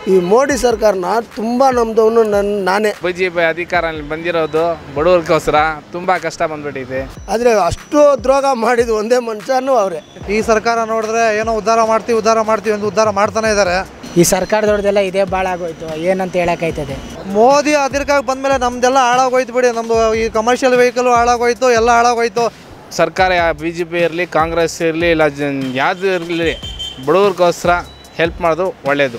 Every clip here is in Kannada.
ಈ ಮೋಡಿ ಸರ್ಕಾರನ ತುಂಬ ನಮ್ದವನು ನನ್ನ ನಾನೇ ಬಿ ಜೆ ಪಿ ಅಧಿಕಾರ ಬಂದಿರೋದು ಬಡವ್ರಿಗೋಸ್ಕರ ತುಂಬ ಕಷ್ಟ ಬಂದ್ಬಿಟ್ಟಿದೆ ಆದರೆ ಅಷ್ಟು ದ್ರೋಹ ಮಾಡಿದ ಒಂದೇ ಮನುಷ್ಯನೂ ಅವರೇ ಈ ಸರ್ಕಾರ ನೋಡಿದ್ರೆ ಏನೋ ಉದ್ಧಾರ ಮಾಡ್ತೀವಿ ಉದ್ಧಾರ ಮಾಡ್ತೀವಿ ಅಂತ ಉದ್ಧಾರ ಮಾಡ್ತಾನೆ ಇದ್ದಾರೆ ಈ ಸರ್ಕಾರದವ್ರದ್ದೆಲ್ಲ ಇದೇ ಭಾಳ ಆಗೋಯ್ತು ಏನಂತ ಹೇಳೋಕ್ಕಾಯ್ತದೆ ಮೋದಿ ಅಧಿಕಾರಕ್ಕೆ ಬಂದಮೇಲೆ ನಮ್ದೆಲ್ಲ ಹಾಳಾಗೋಯ್ತು ಬಿಡಿ ನಮ್ಮದು ಈ ಕಮರ್ಷಿಯಲ್ ವೆಹಿಕಲ್ ಹಾಳಾಗೋಯ್ತು ಎಲ್ಲ ಹಾಳಾಗೋಯ್ತು ಸರ್ಕಾರ ಬಿ ಜೆ ಪಿ ಇರಲಿ ಕಾಂಗ್ರೆಸ್ ಇರಲಿ ಇಲ್ಲ ಜನ್ ಯಾವುದು ಇರಲಿ ಬಡವ್ರಿಗೋಸ್ಕರ ಹೆಲ್ಪ್ ಮಾಡೋದು ಒಳ್ಳೆಯದು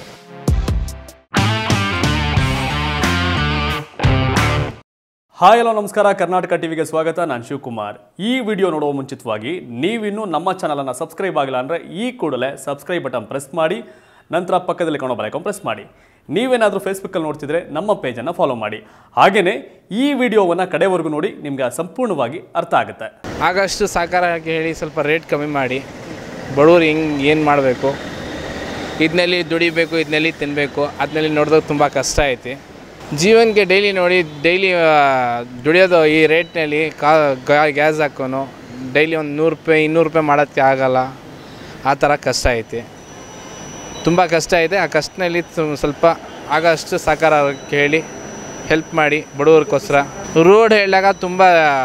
ಹಾಯ್ ಹಲೋ ನಮಸ್ಕಾರ ಕರ್ನಾಟಕ ಟಿವಿಗೆ ಸ್ವಾಗತ ನಾನು ಶಿವಕುಮಾರ್ ಈ ವಿಡಿಯೋ ನೋಡುವ ಮುಂಚಿತವಾಗಿ ನೀವಿನ್ನೂ ನಮ್ಮ ಚಾನಲನ್ನು ಸಬ್ಸ್ಕ್ರೈಬ್ ಆಗಿಲ್ಲ ಅಂದರೆ ಈ ಕೂಡಲೇ ಸಬ್ಸ್ಕ್ರೈಬ್ ಬಟನ್ ಪ್ರೆಸ್ ಮಾಡಿ ನಂತರ ಪಕ್ಕದಲ್ಲಿ ಕಾಣೋ ಬಲೈಕನ್ ಪ್ರೆಸ್ ಮಾಡಿ ನೀವೇನಾದರೂ ಫೇಸ್ಬುಕ್ಕಲ್ಲಿ ನೋಡ್ತಿದ್ರೆ ನಮ್ಮ ಪೇಜನ್ನು ಫಾಲೋ ಮಾಡಿ ಹಾಗೆಯೇ ಈ ವಿಡಿಯೋವನ್ನು ಕಡೆವರೆಗೂ ನೋಡಿ ನಿಮಗೆ ಸಂಪೂರ್ಣವಾಗಿ ಅರ್ಥ ಆಗುತ್ತೆ ಆಗಷ್ಟು ಸಾಕಾರ ಹಾಕಿ ಹೇಳಿ ಸ್ವಲ್ಪ ರೇಟ್ ಕಮ್ಮಿ ಮಾಡಿ ಬಡವ್ರು ಹೆಂಗೆ ಏನು ಮಾಡಬೇಕು ಇದನ್ನಲ್ಲಿ ದುಡಿಬೇಕು ಇದನ್ನಲ್ಲಿ ತಿನ್ನಬೇಕು ಅದನ್ನಲ್ಲಿ ನೋಡಿದಾಗ ತುಂಬ ಕಷ್ಟ ಐತಿ ಜೀವನಕ್ಕೆ ಡೈಲಿ ನೋಡಿ ಡೈಲಿ ದುಡಿಯೋದು ಈ ರೇಟ್ನಲ್ಲಿ ಕಾ ಗ್ಯಾಸ್ ಹಾಕೋನು ಡೈಲಿ ಒಂದು ನೂರು ರೂಪಾಯಿ ಇನ್ನೂರು ರೂಪಾಯಿ ಮಾಡೋಕ್ಕೆ ಆಗಲ್ಲ ಆ ಥರ ಕಷ್ಟ ಐತಿ ತುಂಬ ಕಷ್ಟ ಇದೆ ಆ ಕಷ್ಟನಲ್ಲಿ ತು- ಸ್ವಲ್ಪ ಆಗಷ್ಟು ಸಾಕಾರ ಹೇಳಿ ಹೆಲ್ಪ್ ಮಾಡಿ ಬಡವ್ರಿಗೋಸ್ಕರ ರೋಡ್ ಹೇಳಿದಾಗ ತುಂಬ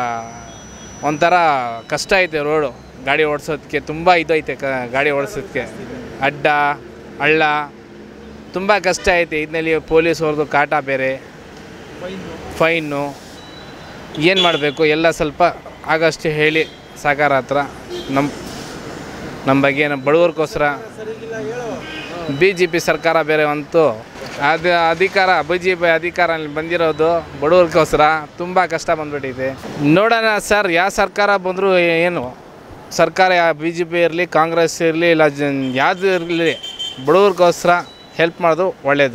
ಒಂಥರ ಕಷ್ಟ ಐತೆ ರೋಡು ಗಾಡಿ ಓಡಿಸೋದಕ್ಕೆ ತುಂಬ ಇದೈತೆ ಕ ಗಾಡಿ ಓಡಿಸೋದಕ್ಕೆ ಅಡ್ಡ ಹಳ್ಳ ತುಂಬ ಕಷ್ಟ ಐತೆ ಇದನ್ನಲ್ಲಿ ಪೊಲೀಸ್ ಅವ್ರದ್ದು ಕಾಟ ಬೇರೆ ಫೈನು ಏನು ಮಾಡಬೇಕು ಎಲ್ಲ ಸ್ವಲ್ಪ ಆಗಷ್ಟು ಹೇಳಿ ಸಾಕಾರ ಹತ್ರ ನಮ್ಮ ನಮ್ಮ ಬಗ್ಗೆ ನಮ್ಮ ಬಡವ್ರಿಗೋಸ್ಕರ ಬಿ ಜೆ ಪಿ ಸರ್ಕಾರ ಬೇರೆ ಅಂತೂ ಅದು ಅಧಿಕಾರ ಬಿ ಜೆ ಪಿ ಅಧಿಕಾರ ಬಂದಿರೋದು ಬಡವ್ರಿಗೋಸ್ಕರ ತುಂಬ ಕಷ್ಟ ಬಂದ್ಬಿಟ್ಟಿದೆ ನೋಡೋಣ ಸರ್ ಯಾವ ಸರ್ಕಾರ ಬಂದರೂ ಏನು ಸರ್ಕಾರ ಬಿ ಜೆ ಪಿ ಇರಲಿ ಕಾಂಗ್ರೆಸ್ ಇರಲಿ ಇಲ್ಲ ಜನ್ ಯಾವುದು ಇರಲಿ ಬಡವ್ರಿಗೋಸ್ಕರ ಹೆಲ್ಪ್ ಮಾಡೋದು ಒಳ್ಳೆಯದು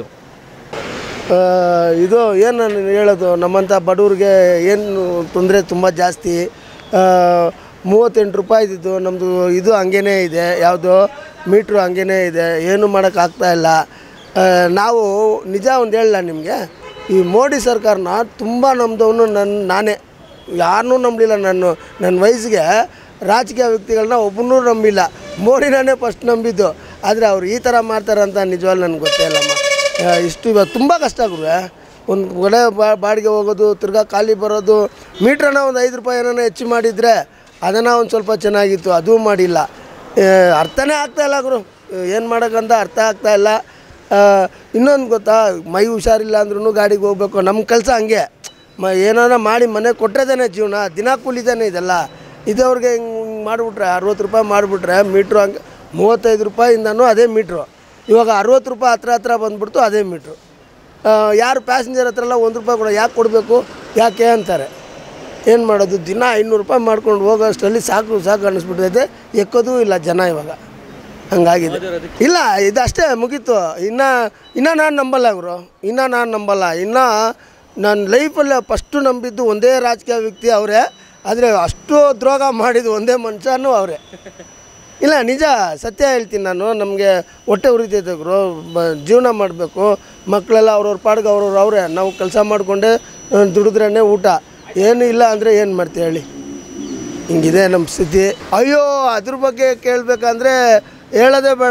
ಆ, ಇದು ಏನು ನಾನು ಹೇಳೋದು ನಮ್ಮಂಥ ಬಡವ್ರಿಗೆ ಏನು ತೊಂದರೆ ತುಂಬ ಜಾಸ್ತಿ ಆ, ಮೂವತ್ತೆಂಟು ರೂಪಾಯಿದ್ದು ನಮ್ಮದು ಇದು ಹಂಗೇ ಇದೆ ಯಾವುದು ಮೀಟ್ರು ಹಂಗೇ ಇದೆ ಏನು ಮಾಡೋಕ್ಕಾಗ್ತಾ ಇಲ್ಲ ಆ, ನಾವು ನಿಜ ಒಂದು ಹೇಳಲ್ಲ ನಿಮಗೆ ಈ ಮೋಡಿ ಸರ್ಕಾರನ ತುಂಬ ನಮ್ದವನು ನನ್ನ ನಾನೇ ಯಾರನ್ನೂ ನಂಬಲಿಲ್ಲ ನಾನು ನನ್ನ ವಯಸ್ಸಿಗೆ ರಾಜಕೀಯ ವ್ಯಕ್ತಿಗಳನ್ನ ಒಬ್ಬನೂ ನಂಬಿಲ್ಲ ಮೋಡಿನೇ ಫಸ್ಟ್ ನಂಬಿದ್ದು ಆದರೆ ಅವ್ರು ಈ ಥರ ಮಾಡ್ತಾರೆ ಅಂತ ನಿಜವಾಗ್ಲೂ ನನಗೆ ಗೊತ್ತೇ ಇಲ್ಲಮ್ಮ ಆ, ಇಷ್ಟು ಇವಾಗ ತುಂಬ ಕಷ್ಟ ಗುರುವೆ ಒಂದು ಕಡೆ ಬಾ- ಬಾಡಿಗೆ ಹೋಗೋದು ತಿರ್ಗಾ ಖಾಲಿ ಬರೋದು ಮೀಟ್ರನ್ನ ಒಂದು ಐದು ರೂಪಾಯಿ ಏನಾನ ಹೆಚ್ಚು ಮಾಡಿದರೆ ಅದನ್ನು ಒಂದು ಸ್ವಲ್ಪ ಚೆನ್ನಾಗಿತ್ತು ಅದೂ ಮಾಡಿಲ್ಲ ಆ, ಅರ್ಥನೇ ಆಗ್ತಾ ಇಲ್ಲ ಗುರು ಏನು ಮಾಡೋಕ್ಕಂತ ಅರ್ಥ ಆಗ್ತಾ ಇಲ್ಲ ಇನ್ನೊಂದು ಗೊತ್ತಾ ಮೈ ಹುಷಾರಿಲ್ಲ ಅಂದ್ರೂ ಗಾಡಿಗೆ ಹೋಗ್ಬೇಕು ನಮ್ಮ ಕೆಲಸ ಹಂಗೆ ಮ ಏನಾರ ಮಾಡಿ ಮನೆ ಕೊಟ್ಟರೆ ಜೀವನ ದಿನ ಕೂಲಿದಾನೆ ಇದೆಲ್ಲ ಇದವ್ರಿಗೆ ಹಿಂಗೆ ಮಾಡಿಬಿಟ್ರೆ ಅರವತ್ತು ರೂಪಾಯಿ ಮಾಡಿಬಿಟ್ರೆ ಮೀಟ್ರು ಹಂಗೆ ಮೂವತ್ತೈದು ರೂಪಾಯಿಂದನೂ ಅದೇ ಮೀಟ್ರು ಇವಾಗ ಅರವತ್ತು ರೂಪಾಯಿ ಹತ್ರ ಹತ್ರ ಬಂದ್ಬಿಡ್ತು ಅದೇ ಮೀಟ್ರು ಆ, ಯಾರು ಪ್ಯಾಸೆಂಜರ್ ಹತ್ರ ಎಲ್ಲ ಒಂದು ರೂಪಾಯಿ ಕೂಡ ಯಾಕೆ ಕೊಡಬೇಕು ಯಾಕೆ ಅಂತಾರೆ ಏನು ಮಾಡೋದು ದಿನ ಐನೂರು ರೂಪಾಯಿ ಮಾಡ್ಕೊಂಡು ಹೋಗೋಷ್ಟರಲ್ಲಿ ಸಾಕು ಸಾಕು ಅನ್ನಿಸ್ಬಿಟ್ಟೈತೆ ಎಕ್ಕೋದು ಇಲ್ಲ ಜನ ಇವಾಗ ಹಂಗಾಗಿದೆ ಇಲ್ಲ ಇದಷ್ಟೇ ಮುಗೀತು ಇನ್ನು ಇನ್ನು ನಾನು ನಂಬಲ್ಲ ಇವರು ಇನ್ನು ನಾನು ನಂಬಲ್ಲ ಇನ್ನು ನನ್ನ ಲೈಫಲ್ಲಿ ಫಸ್ಟು ನಂಬಿದ್ದು ಒಂದೇ ರಾಜಕೀಯ ವ್ಯಕ್ತಿ ಅವರೇ ಆದರೆ ಅಷ್ಟು ದ್ರೋಹ ಮಾಡಿದ್ದು ಒಂದೇ ಮನುಷ್ಯನೂ ಅವರೇ ಇಲ್ಲ ನಿಜ ಸತ್ಯ ಹೇಳ್ತೀನಿ ನಾನು ನಮಗೆ ಹೊಟ್ಟೆ ಉರಿತೈತೆ ಗುರು ಬ ಜೀವನ ಮಾಡಬೇಕು ಮಕ್ಕಳೆಲ್ಲ ಅವ್ರವ್ರ ಪಾಡ್ಗೆ ಅವ್ರವ್ರು ಅವರೇ ನಾವು ಕೆಲಸ ಮಾಡಿಕೊಂಡೆ ದುಡಿದ್ರೇ ಊಟ ಏನು ಇಲ್ಲ ಅಂದರೆ ಏನು ಮಾಡ್ತೀವಿ ಹೇಳಿ ಹಿಂಗಿದೆ ನಮ್ಮ ಸ್ಥಿತಿ ಅಯ್ಯೋ ಅದ್ರ ಬಗ್ಗೆ ಕೇಳಬೇಕಂದ್ರೆ ಹೇಳೋದೇ ಬೇಡ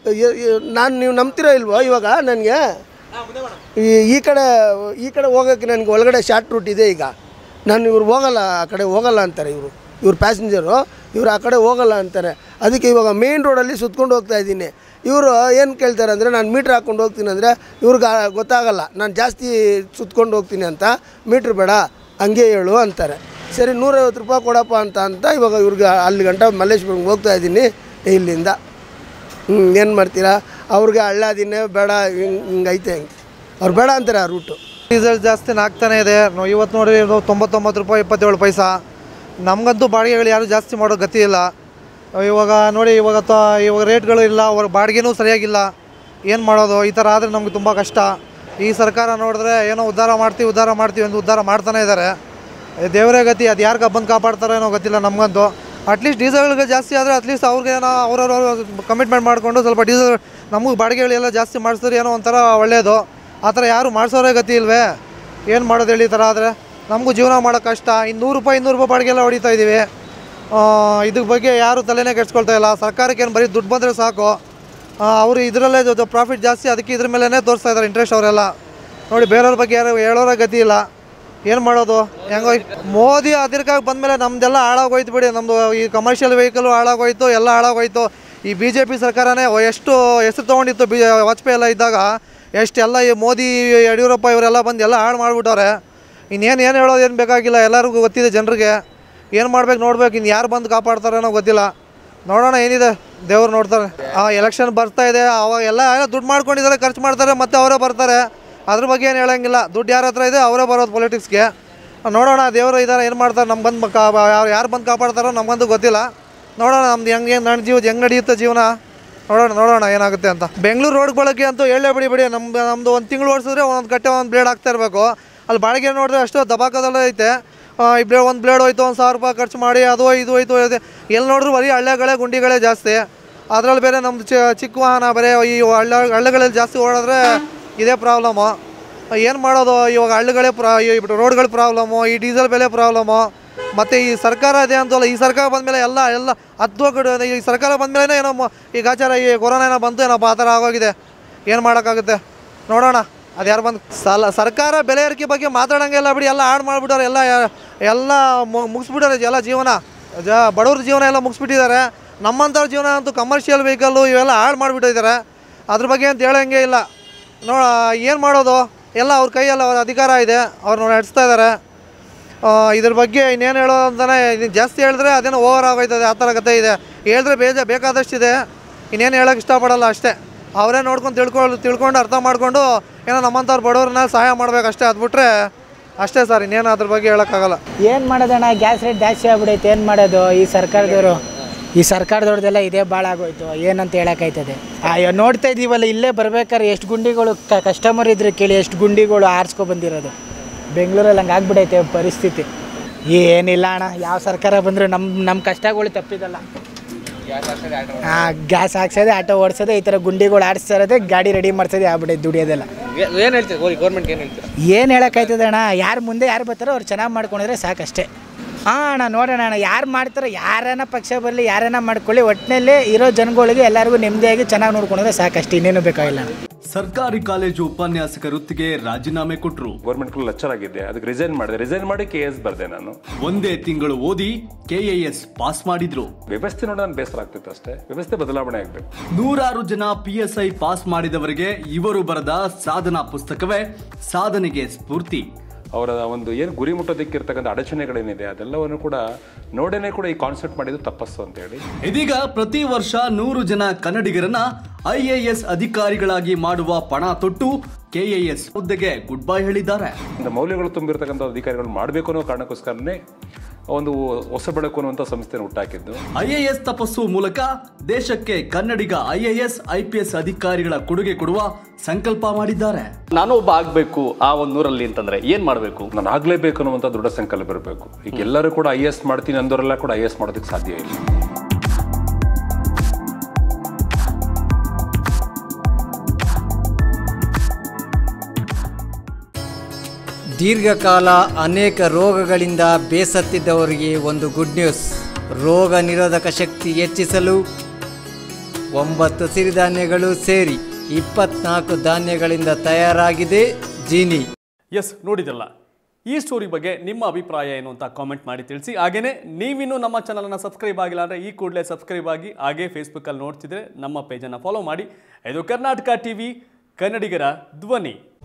ನಾನು ನೀವು ನಂಬ್ತಿರೋ ಇಲ್ವೋ ಇವಾಗ ನನಗೆ ಈ ಈ ಕಡೆ ಈ ಕಡೆ ಹೋಗೋಕ್ಕೆ ನನಗೆ ಒಳಗಡೆ ಶಾರ್ಟ್ ರೂಟ್ ಇದೆ ಈಗ ನಾನು ಇವ್ರು ಹೋಗಲ್ಲ ಆ ಕಡೆ ಹೋಗಲ್ಲ ಅಂತಾರೆ ಇವರು ಇವ್ರು ಪ್ಯಾಸೆಂಜರು ಇವ್ರು ಆ ಕಡೆ ಹೋಗಲ್ಲ ಅಂತಾರೆ ಅದಕ್ಕೆ ಇವಾಗ ಮೇನ್ ರೋಡಲ್ಲಿ ಸುತ್ಕೊಂಡು ಹೋಗ್ತಾ ಇದ್ದೀನಿ ಇವರು ಏನು ಕೇಳ್ತಾರೆ ಅಂದರೆ ನಾನು ಮೀಟ್ರ್ ಹಾಕ್ಕೊಂಡು ಹೋಗ್ತೀನಿ ಅಂದರೆ ಇವ್ರಿಗೆ ಗೊತ್ತಾಗಲ್ಲ ನಾನು ಜಾಸ್ತಿ ಸುತ್ಕೊಂಡು ಹೋಗ್ತೀನಿ ಅಂತ ಮೀಟ್ರ್ ಬೇಡ ಹಂಗೆ ಹೇಳು ಅಂತಾರೆ ಸರಿ ನೂರೈವತ್ತು ರೂಪಾಯಿ ಕೊಡಪ್ಪ ಅಂತ ಅಂತ ಇವಾಗ ಇವ್ರಿಗೆ ಅಲ್ಲಿ ಗಂಟ ಮಲ್ಲೇಶ್ವರಂಗೆ ಹೋಗ್ತಾ ಇದ್ದೀನಿ ಇಲ್ಲಿಂದ ಹ್ಞೂ ಏನು ಮಾಡ್ತೀರಾ ಅವ್ರಿಗೆ ಹಳ್ಳದಿನೇ ಬೇಡ ಹಿಂಗೆ ಹಿಂಗೈತೆ ಹಿಂಗೆ ಅವ್ರು ಬೇಡ ಅಂತಾರೆ ಆ ರೂಟು ಡೀಸೆಲ್ ಜಾಸ್ತಿ ಆಗ್ತಾನೆ ಇದೆ ನೋ- ಇವತ್ತು ನೋಡಿ ಇದು ತೊಂಬತ್ತೊಂಬತ್ತು ರೂಪಾಯಿ ಇಪ್ಪತ್ತೇಳು ಪೈಸಾ ನಮಗಂತೂ ಬಾಡಿಗೆಗಳು ಯಾರು ಜಾಸ್ತಿ ಮಾಡೋ ಗತಿ ಇಲ್ಲ ಇವಾಗ ನೋಡಿ ಇವಾಗ ತ ಇವಾಗ ರೇಟ್ಗಳು ಇಲ್ಲ ಅವ್ರ ಬಾಡಿಗೆನೂ ಸರಿಯಾಗಿಲ್ಲ ಏನು ಮಾಡೋದು ಈ ಥರ ಆದರೆ ನಮಗೆ ತುಂಬ ಕಷ್ಟ ಈ ಸರ್ಕಾರ ನೋಡಿದ್ರೆ ಏನೋ ಉದ್ಧಾರ ಮಾಡ್ತೀವಿ ಉದ್ಧಾರ ಮಾಡ್ತೀವಿ ಅಂತ ಉದ್ಧಾರ ಮಾಡ್ತಾನೆ ಇದ್ದಾರೆ ದೇವರೇ ಗತಿ ಅದು ಯಾರು ಬಂದು ಕಾಪಾಡ್ತಾರೋ ಏನೋ ಗೊತ್ತಿಲ್ಲ ನಮಗಂತೂ ಅಟ್ಲೀಸ್ಟ್ ಡೀಸೆಲ್ಗೆ ಜಾಸ್ತಿ ಆದರೆ ಅಟ್ಲೀಸ್ಟ್ ಅವ್ರಿಗೆ ಏನೋ ಅವ್ರವ್ರ ಕಮಿಟ್ಮೆಂಟ್ ಮಾಡಿಕೊಂಡು ಸ್ವಲ್ಪ ಡೀಸೆಲ್ ನಮಗೆ ಬಾಡಿಗೆಗಳೆಲ್ಲ ಜಾಸ್ತಿ ಮಾಡಿಸಿದ್ರೆ ಏನೋ ಒಂಥರ ಒಳ್ಳೆಯದು ಆ ಥರ ಯಾರು ಮಾಡಿಸೋರೇ ಗತಿ ಇಲ್ವೇ ಏನು ಮಾಡೋದು ಹೇಳಿ ಈ ಥರ ಆದರೆ ನಮಗೂ ಜೀವನ ಮಾಡೋ ಕಷ್ಟ ಇನ್ನು ನೂರು ರೂಪಾಯಿ ಇನ್ನೂರು ರೂಪಾಯಿ ಬಾಡಿಗೆ ಎಲ್ಲ ಹೊಡಿತಾ ಇದ್ದೀವಿ ಇದ್ರ ಬಗ್ಗೆ ಯಾರು ತಲೆನೇ ಕೆಡ್ಸ್ಕೊಳ್ತಾ ಇಲ್ಲ ಸರ್ಕಾರಕ್ಕೆ ಏನು ಬರೀ ದುಡ್ಡು ಬಂದರೆ ಸಾಕು ಅವರು ಇದರಲ್ಲೇ ಪ್ರಾಫಿಟ್ ಜಾಸ್ತಿ ಅದಕ್ಕೆ ಇದ್ರ ಮೇಲೇ ತೋರಿಸ್ತಾ ಇದ್ದಾರೆ ಇಂಟ್ರೆಸ್ಟ್ ಅವರೆಲ್ಲ ನೋಡಿ ಬೇರೆಯವ್ರ ಬಗ್ಗೆ ಯಾರು ಹೇಳೋರ ಗತಿ ಇಲ್ಲ ಏನು ಮಾಡೋದು ಹೆಂಗೋ ಮೋದಿ ಅಧಿಕಾರಕ್ಕೆ ಬಂದಮೇಲೆ ನಮ್ದೆಲ್ಲ ಹಾಳಾಗೋಯ್ತು ಬಿಡಿ ನಮ್ಮದು ಈ ಕಮರ್ಷಿಯಲ್ ವೆಹಿಕಲ್ ಹಾಳಾಗೋಯ್ತು ಎಲ್ಲ ಹಾಳಾಗೋಯ್ತು ಈ ಬಿ ಜೆ ಪಿ ಸರ್ಕಾರನೇ ಎಷ್ಟು ಹೆಸರು ತೊಗೊಂಡಿತ್ತು ಬಿ ವಾಜಪೇಯಿ ಎಲ್ಲ ಇದ್ದಾಗ ಎಷ್ಟೆಲ್ಲ ಈ ಮೋದಿ ಯಡಿಯೂರಪ್ಪ ಇವರೆಲ್ಲ ಬಂದು ಎಲ್ಲ ಹಾಳು ಮಾಡಿಬಿಟ್ಟವ್ರೆ ಇನ್ನೇನು ಏನು ಹೇಳೋದು ಏನು ಬೇಕಾಗಿಲ್ಲ ಎಲ್ಲರಿಗೂ ಗೊತ್ತಿದೆ ಜನರಿಗೆ ಏನು ಮಾಡ್ಬೇಕು ನೋಡ್ಬೇಕು ಇನ್ನು ಯಾರು ಬಂದು ಕಾಪಾಡ್ತಾರೇನೋ ಗೊತ್ತಿಲ್ಲ ನೋಡೋಣ ಏನಿದೆ ದೇವ್ರು ನೋಡ್ತಾರೆ ಆ ಎಲೆಕ್ಷನ್ ಬರ್ತಾ ಇದೆ ಅವಾಗ ಎಲ್ಲ ದುಡ್ಡು ಮಾಡ್ಕೊಂಡಿದ್ದಾರೆ ಖರ್ಚು ಮಾಡ್ತಾರೆ ಮತ್ತೆ ಅವರೇ ಬರ್ತಾರೆ ಅದ್ರ ಬಗ್ಗೆ ಏನು ಹೇಳಂಗಿಲ್ಲ ದುಡ್ಡು ಯಾರ ಹತ್ರ ಇದೆ ಅವರೇ ಬರೋದು ಪೊಲಿಟಿಕ್ಸ್ಗೆ ನೋಡೋಣ ದೇವರು ಇದ್ದಾರೆ ಏನು ಮಾಡ್ತಾರೆ ನಮ್ಮ ಬಂದು ಕಾ ಯಾರು ಯಾರು ಬಂದು ಕಾಪಾಡ್ತಾರೋ ನಮಗಂತೂ ಗೊತ್ತಿಲ್ಲ ನೋಡೋಣ ನಮ್ದು ಹೆಂಗೆ ನನ್ನ ಜೀವ ಹೆಂಗೆ ನಡೆಯುತ್ತೆ ಜೀವನ ನೋಡೋಣ ನೋಡೋಣ ಏನಾಗುತ್ತೆ ಅಂತ ಬೆಂಗಳೂರು ರೋಡ್ ಬಳಕೆ ಅಂತೂ ಹೇಳೇ ಬಿಡಿ ಬಿಡಿ ನಮ್ಮ ನಮ್ಮದು ಒಂದು ತಿಂಗಳು ಓಡಿಸಿದ್ರೆ ಒಂದೊಂದು ಕಟ್ಟೆ ಒಂದು ಬ್ಲೇಡ್ ಆಗ್ತಾ ಇರಬೇಕು ಅಲ್ಲಿ ಬಾಡಿಗೆ ನೋಡಿದ್ರೆ ಅಷ್ಟು ದಬಾಕದಲ್ಲೇ ಐತೆ ಈ ಬ್ಲೇ ಒಂದು ಬ್ಲೇಡ್ ಹೋಯ್ತು ಒಂದು ಸಾವಿರ ರೂಪಾಯಿ ಖರ್ಚು ಮಾಡಿ ಅದು ಇದು ಹೋಯ್ತು ಇದೆ ಎಲ್ಲಿ ನೋಡಿದ್ರು ಬರೀ ಹಳ್ಳೆಗಳೇ ಗುಂಡಿಗಳೇ ಜಾಸ್ತಿ ಅದರಲ್ಲಿ ಬೇರೆ ನಮ್ಮದು ಚಿಕ್ಕ ವಾಹನ ಬೇರೆ ಈ ಹಳ್ಳ ಹಳ್ಳಿಗಳಲ್ಲಿ ಜಾಸ್ತಿ ಓಡಿದ್ರೆ ಇದೇ ಪ್ರಾಬ್ಲಮ್ಮು ಏನು ಮಾಡೋದು ಇವಾಗ ಹಳ್ಳಿಗಳೇ ಪ್ರಾ ಈ ರೋಡ್ಗಳ ಪ್ರಾಬ್ಲಮ್ಮು ಈ ಡೀಸೆಲ್ ಬೆಲೆ ಪ್ರಾಬ್ಲಮ್ಮು ಮತ್ತು ಈ ಸರ್ಕಾರ ಇದೆ ಅಂತಲ್ಲ ಈ ಸರ್ಕಾರ ಬಂದಮೇಲೆ ಎಲ್ಲ ಎಲ್ಲ ಹತ್ತು ಕಡೆ ಈ ಸರ್ಕಾರ ಬಂದಮೇಲೆ ಏನೋ ಮ- ಈ ಗಾಚಾರ ಈ ಕೊರೋನಾ ಏನೋ ಬಂತು ಏನೋ ಆ ಥರ ಆಗೋಗಿದೆ ಏನು ಮಾಡೋಕ್ಕಾಗುತ್ತೆ ನೋಡೋಣ ಅದು ಯಾರು ಬಂದು ಸಲ ಸರ್ಕಾರ ಬೆಲೆ ಏರಿಕೆ ಬಗ್ಗೆ ಮಾತಾಡೋಂಗಿಲ್ಲ ಬಿಡಿ ಎಲ್ಲ ಹಾಳು ಮಾಡಿಬಿಟ್ಟವ್ರೆ ಎಲ್ಲ ಎಲ್ಲ ಮುಗಿಸ್ಬಿಟ್ಟಾರೆ ಎಲ್ಲ ಜೀವನ ಜ ಬಡವ್ರ ಜೀವನ ಎಲ್ಲ ಮುಗಿಸ್ಬಿಟ್ಟಿದ್ದಾರೆ ನಮ್ಮಂಥವ್ರ ಜೀವನ ಅಂತೂ ಕಮರ್ಷಿಯಲ್ ವೆಹಿಕಲ್ಲು ಇವೆಲ್ಲ ಹಾಳು ಮಾಡಿಬಿಟ್ಟಿದ್ದಾರೆ ಅದ್ರ ಬಗ್ಗೆ ಅಂತ ಹೇಳೋಂಗೆ ಇಲ್ಲ ನೋ ಏನು ಮಾಡೋದು ಎಲ್ಲ ಅವ್ರ ಕೈಯಲ್ಲಿ ಅವ್ರ ಅಧಿಕಾರ ಇದೆ ಅವ್ರು ನಡೆಸ್ತಾ ಇದ್ದಾರೆ ಆ, ಇದ್ರ ಬಗ್ಗೆ ಇನ್ನೇನು ಹೇಳೋದು ಅಂತಾನೆ ಇನ್ನು ಜಾಸ್ತಿ ಹೇಳಿದ್ರೆ ಅದೇನೋ ಓವರ್ ಆಗೋಯ್ತದೆ ಆ ಥರ ಕತೆ ಇದೆ ಹೇಳಿದ್ರೆ ಬೇಜ ಬೇಕಾದಷ್ಟಿದೆ ಇನ್ನೇನು ಹೇಳೋಕೆ ಇಷ್ಟಪಡಲ್ಲ ಅಷ್ಟೇ ಅವರೇ ನೋಡ್ಕೊಂಡು ತಿಳ್ಕೊಂಡು ತಿಳ್ಕೊಂಡು ಅರ್ಥ ಮಾಡಿಕೊಂಡು ಏನೋ ನಮ್ಮಂಥವ್ರು ಬಡವ್ರನ್ನ ಸಹಾಯ ಮಾಡ್ಬೇಕು ಅಷ್ಟೇ ಅದು ಬಿಟ್ರೆ ಅಷ್ಟೇ ಸರ್ ಇನ್ನೇನು ಅದ್ರ ಬಗ್ಗೆ ಹೇಳೋಕ್ಕಾಗಲ್ಲ ಏನು ಮಾಡೋದಣ್ಣ ಗ್ಯಾಸ್ ರೇಟ್ ಜಾಸ್ತಿ ಆಗ್ಬಿಡೈತೆ ಏನು ಮಾಡೋದು ಈ ಸರ್ಕಾರದವರು ಈ ಸರ್ಕಾರದವ್ರದ್ದೆಲ್ಲ ಇದೇ ಭಾಳ ಆಗೋಯ್ತು ಏನಂತ ಹೇಳೋಕ್ಕಾಯ್ತದೆ ಅಯ್ಯೋ ನೋಡ್ತಾ ಇದ್ದೀವಲ್ಲ ಇಲ್ಲೇ ಬರ್ಬೇಕಾದ್ರೆ ಎಷ್ಟು ಗುಂಡಿಗಳು ಕಸ್ಟಮರ್ ಇದ್ರೆ ಕೇಳಿ ಎಷ್ಟು ಗುಂಡಿಗಳು ಆರಿಸ್ಕೊ ಬಂದಿರೋದು ಬೆಂಗಳೂರಲ್ಲಿ ಹಂಗೆ ಆಗ್ಬಿಡೈತೆ ಪರಿಸ್ಥಿತಿ ಏನಿಲ್ಲ ಅಣ್ಣ ಯಾವ ಸರ್ಕಾರ ಬಂದರೂ ನಮ್ಮ ನಮ್ಮ ಕಷ್ಟಗಳು ತಪ್ಪಿದಲ್ಲ ಹಾಂ ಗ್ಯಾಸ್ ಹಾಕ್ಸೋದೆ ಆಟೋ ಓಡಿಸೋದೆ ಈ ಥರ ಗುಂಡಿಗಳು ಆಡಿಸ್ತಾ ಇರೋದೆ ಗಾಡಿ ರೆಡಿ ಮಾಡ್ಸೋದೆ ಆಗ್ಬಿಡೈತೆ ದುಡಿಯೋದೆಲ್ಲ ಏನು ಹೇಳ್ತೀರಿ ಹೋಗಿ ಗೌರ್ಮೆಂಟ್ಗೆ ಏನು ಹೇಳ್ತೀರಾ ಏನು ಹೇಳೋಕ್ಕಾಯ್ತದೆ ಅಣ್ಣ ಯಾರು ಮುಂದೆ ಯಾರು ಬರ್ತಾರೋ ಅವ್ರು ಚೆನ್ನಾಗಿ ಮಾಡ್ಕೊಂಡಿದ್ರೆ ಸಾಕಷ್ಟೇ ಹಾಂ ಅಣ್ಣ ನೋಡೋಣ ಅಣ್ಣ ಯಾರು ಮಾಡ್ತಾರೋ ಯಾರನ್ನ ಪಕ್ಷ ಬರಲಿ ಯಾರನ್ನ ಮಾಡ್ಕೊಳ್ಳಿ ಒಟ್ಟಿನಲ್ಲಿ ಇರೋ ಜನಗಳಿಗೆ ಎಲ್ಲರಿಗೂ ನೆಮ್ಮದಿಯಾಗಿ ಚೆನ್ನಾಗಿ ನೋಡ್ಕೊಂಡ್ರೆ ಸಾಕಷ್ಟು ಇನ್ನೇನು ಬೇಕಾಗಿಲ್ಲ ಅಣ್ಣ ಸರ್ಕಾರಿ ಕಾಲೇಜು ಉಪನ್ಯಾಸಕ ವೃತ್ತಿಗೆ ರಾಜೀನಾಮೆ ಕೊಟ್ಟರು ಗೌರ್ಮೆಂಟ್ ಲೆಕ್ಚರ್ ಆಗಿದ್ದೆ ಅದಕ್ಕೆ ರಿಸೈನ್ ಮಾಡಿದೆ ರಿಸೈನ್ ಮಾಡಿ ಕೆ ಎಸ್ ಬರ್ದೆ ನಾನು ಒಂದೇ ತಿಂಗಳು ಓದಿ ಕೆಎಎಸ್ ಪಾಸ್ ಮಾಡಿದ್ರು ವ್ಯವಸ್ಥೆ ನೋಡಿ ನಾನು ಬೇಸರ ಆಗ್ತಿತ್ತು ಅಷ್ಟೇ ವ್ಯವಸ್ಥೆ ಬದಲಾವಣೆ ಆಗಬೇಕು ನೂರಾರು ಜನ ಪಿಎಸ್ಐ ಪಾಸ್ ಮಾಡಿದವರಿಗೆ ಇವರು ಬರೆದ ಸಾಧನಾ ಪುಸ್ತಕವೇ ಸಾಧನೆಗೆ ಸ್ಫೂರ್ತಿ ಅವರ ಒಂದು ಏನು ಗುರಿ ಮುಟ್ಟೋದಕ್ಕಿರ್ತಕ್ಕಂಥ ಅಡಚಣೆಗಳೇನಿದೆ ಅದೆಲ್ಲವನ್ನು ಕೂಡ ನೋಡೇನೆ ಕೂಡ ಈ ಕಾನ್ಸೆಪ್ಟ್ ಮಾಡಿದ್ದು ತಪ್ಪಸ್ಸು ಅಂತ ಹೇಳಿ ಇದೀಗ ಪ್ರತಿ ವರ್ಷ ನೂರು ಜನ ಕನ್ನಡಿಗರನ್ನ ಐಎಎಸ್ ಅಧಿಕಾರಿಗಳಾಗಿ ಮಾಡುವ ಪಣ ತೊಟ್ಟು ಕೆಎಎಸ್ ಹುದ್ದೆಗೆ ಗುಡ್ ಬೈ ಹೇಳಿದ್ದಾರೆ ಒಂದು ಮೌಲ್ಯಗಳು ತುಂಬಿರ್ತಕ್ಕಂಥ ಅಧಿಕಾರಿಗಳು ಮಾಡಬೇಕು ಅನ್ನೋ ಕಾರಣಕ್ಕೋಸ್ಕರನೇ ಒಂದು ಹೊಸ ಬೆಳಕು ಅನ್ನುವಂಥ ಸಂಸ್ಥೆನ ಹುಟ್ಟಾಕಿದ್ದು ಐಎಎಸ್ ತಪಸ್ಸು ಮೂಲಕ ದೇಶಕ್ಕೆ ಕನ್ನಡಿಗ ಐಎಎಸ್ ಐಪಿಎಸ್ ಅಧಿಕಾರಿಗಳ ಕೊಡುಗೆ ಕೊಡುವ ಸಂಕಲ್ಪ ಮಾಡಿದ್ದಾರೆ ನಾನು ಒಬ್ಬ ಆಗ್ಬೇಕು ಆ ಒಂದು ನೂರಲ್ಲಿ ಅಂತಂದ್ರೆ ಏನ್ ಮಾಡ್ಬೇಕು ನಾನು ಆಗಲೇಬೇಕು ಅನ್ನುವಂಥ ದೃಢ ಸಂಕಲ್ಪ ಇರಬೇಕು ಈಗ ಎಲ್ಲರೂ ಕೂಡ ಐ ಎಸ್ ಮಾಡ್ತೀನಿ ಅಂದವರೆಲ್ಲ ಕೂಡ ಐ ಎಸ್ ಮಾಡೋದಕ್ಕೆ ಸಾಧ್ಯ ಇಲ್ಲ ದೀರ್ಘಕಾಲ ಅನೇಕ ರೋಗಗಳಿಂದ ಬೇಸತ್ತಿದ್ದವರಿಗೆ ಒಂದು ಗುಡ್ ನ್ಯೂಸ್ ರೋಗ ನಿರೋಧಕ ಶಕ್ತಿ ಹೆಚ್ಚಿಸಲು ಒಂಬತ್ತು ಸಿರಿಧಾನ್ಯಗಳು ಸೇರಿ ಇಪ್ಪತ್ನಾಲ್ಕು ಧಾನ್ಯಗಳಿಂದ ತಯಾರಾಗಿದೆ ಜೀನಿ ಎಸ್ ನೋಡಿದಲ್ಲ ಈ ಸ್ಟೋರಿ ಬಗ್ಗೆ ನಿಮ್ಮ ಅಭಿಪ್ರಾಯ ಏನು ಅಂತ ಕಾಮೆಂಟ್ ಮಾಡಿ ತಿಳಿಸಿ ಹಾಗೇನೇ ನೀವಿನ್ನೂ ನಮ್ಮ ಚಾನಲನ್ನು ಸಬ್ಸ್ಕ್ರೈಬ್ ಆಗಿಲ್ಲ ಅಂದರೆ ಈ ಕೂಡಲೇ ಸಬ್ಸ್ಕ್ರೈಬ್ ಆಗಿ ಹಾಗೇ ಫೇಸ್ಬುಕ್ಕಲ್ಲಿ ನೋಡ್ತಿದ್ರೆ ನಮ್ಮ ಪೇಜನ್ನು ಫಾಲೋ ಮಾಡಿ ಇದು ಕರ್ನಾಟಕ ಟಿವಿ ಕನ್ನಡಿಗರ ಧ್ವನಿ